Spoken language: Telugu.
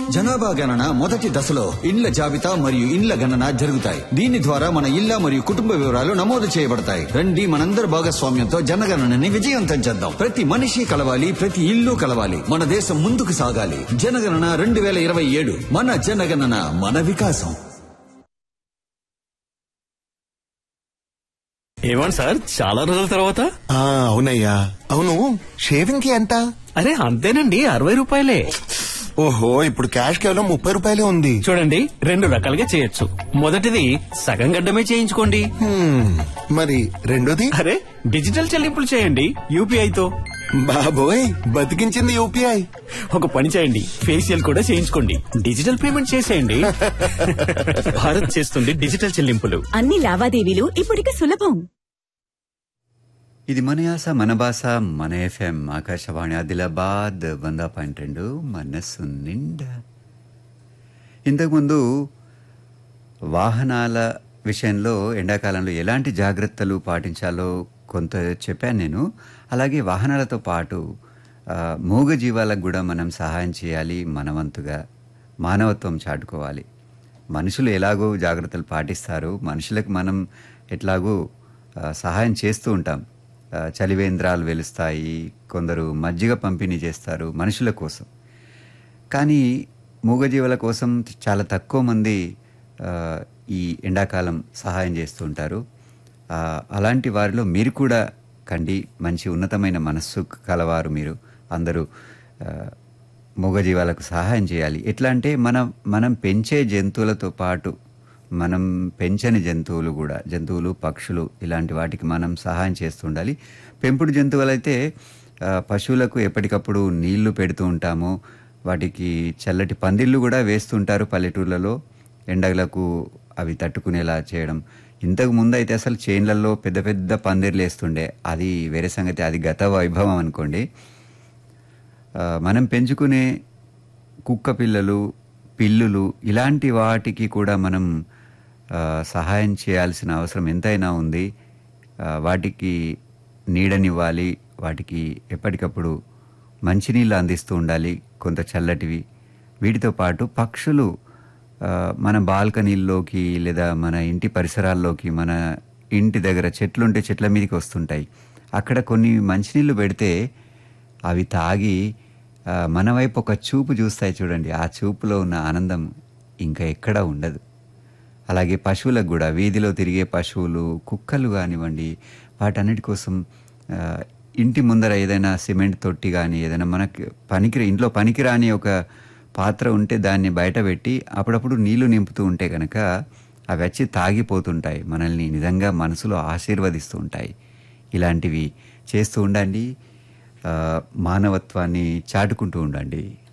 జనాభా గణన మొదటి దశలో ఇండ్ల జాబితా మరియు ఇండ్ల గణన జరుగుతాయి దీని ద్వారా మన ఇళ్ల మరియు కుటుంబ వివరాలు నమోదు చేయబడతాయి రండి మనందరి భాగస్వామ్యంతో జనగణనని విజయవంతం చేద్దాం ప్రతి మనిషి కలవాలి ప్రతి ఇల్లు కలవాలి మన దేశం ముందుకు సాగాలి జనగణన రెండు వేల ఇరవై ఏడు మన జనగణన మన వికాసం ఏమండి సార్ చాలా రోజుల తర్వాత ఆ అవునయ్యా అవును షేవింగ్ కి ఎంత అరే అంతేనండి అరవై రూపాయలే ఓహో ఇప్పుడు క్యాష్ కేవలం ముప్పై రూపాయలే ఉంది చూడండి రెండు రకాలుగా చేయొచ్చు మొదటిది సగం గడ్డమే చేయించుకోండి హ్మ్, మరి రెండోది అరే డిజిటల్ చెల్లింపులు చేయండి యూపీఐతో బాబోయ్ బతికించింది యూపీఐ ఒక పని చేయండి ఫేషియల్ కూడా చేయించుకోండి డిజిటల్ పేమెంట్ చేసేయండి భారత్ చేస్తుంది డిజిటల్ చెల్లింపులు అన్ని లావాదేవీలు ఇప్పుడిక సులభం ఇది మన యాస మన భాష మన ఎఫ్ఎం ఆకాశవాణి ఆదిలాబాద్ వంద పాయింట్ రెండు మనస్సు నిండా ఇంతకుముందు వాహనాల విషయంలో ఎండాకాలంలో ఎలాంటి జాగ్రత్తలు పాటించాలో కొంత చెప్పాను నేను అలాగే వాహనాలతో పాటు ఆ, మూగ జీవాలకు కూడా మనం సహాయం చేయాలి మనవంతుగా మానవత్వం చాటుకోవాలి మనుషులు ఎలాగో జాగ్రత్తలు పాటిస్తారు మనుషులకు మనం ఎట్లాగో ఆ, సహాయం చేస్తూ ఉంటాం ఆ, చలివేంద్రాలు వెలుస్తాయి కొందరు మజ్జిగ పంపిణీ చేస్తారు మనుషుల కోసం కానీ మూగజీవుల కోసం చాలా తక్కువ మంది ఆ, ఈ ఎండాకాలం సహాయం చేస్తూ ఉంటారు ఆ, అలాంటి వారిలో మీరు కూడా కండి మంచి ఉన్నతమైన మనస్సు కలవారు మీరు అందరూ ఆ, మూగజీవాలకు సహాయం చేయాలి ఎట్లా అంటే మనం మనం పెంచే జంతువులతో పాటు మనం పెంచని జంతువులు కూడా జంతువులు పక్షులు ఇలాంటి వాటికి మనం సహాయం చేస్తూ ఉండాలి పెంపుడు జంతువులైతే ఆ, పశువులకు ఎప్పటికప్పుడు నీళ్లు పెడుతూ ఉంటాము వాటికి చల్లటి పందిళ్ళు కూడా వేస్తుంటారు పల్లెటూర్లలో ఎండలకు అవి తట్టుకునేలా చేయడం ఇంతకు ముందు అయితే అసలు చేన్లలో పెద్ద పెద్ద పందిర్లు వేస్తుండే అది వేరే సంగతి అది గత వైభవం అనుకోండి ఆ, మనం పెంచుకునే కుక్క పిల్లలు పిల్లులు ఇలాంటి వాటికి కూడా మనం ఆ, సహాయం చేయాల్సిన అవసరం ఎంతైనా ఉంది ఆ, వాటికి నీడనివ్వాలి వాటికి ఎప్పటికప్పుడు మంచినీళ్ళు అందిస్తూ ఉండాలి కొంత చల్లటివి వీటితో పాటు పక్షులు ఆ, మన బాల్కనీల్లోకి లేదా మన ఇంటి పరిసరాల్లోకి మన ఇంటి దగ్గర చెట్లుంటే చెట్ల మీదకి వస్తుంటాయి అక్కడ కొన్ని మంచినీళ్ళు పెడితే అవి తాగి ఆ, మన వైపు ఒక చూపు చూస్తాయి చూడండి ఆ చూపులో ఉన్న ఆనందం ఇంకా ఎక్కడా ఉండదు అలాగే పశువులకు కూడా వీధిలో తిరిగే పశువులు కుక్కలు కానివ్వండి వాటన్నిటి కోసం ఆ, ఇంటి ముందర ఏదైనా సిమెంట్ తొట్టి కానీ ఏదైనా మనకి పనికి ఇంట్లో పనికిరాని ఒక పాత్ర ఉంటే దాన్ని బయట పెట్టి అప్పుడప్పుడు నీళ్లు నింపుతూ ఉంటే కనుక అవి వచ్చి తాగిపోతుంటాయి మనల్ని నిజంగా మనసులో ఆశీర్వదిస్తూ ఉంటాయి ఇలాంటివి చేస్తూ ఉండండి ఆ, మానవత్వాన్ని చాటుకుంటూ ఉండండి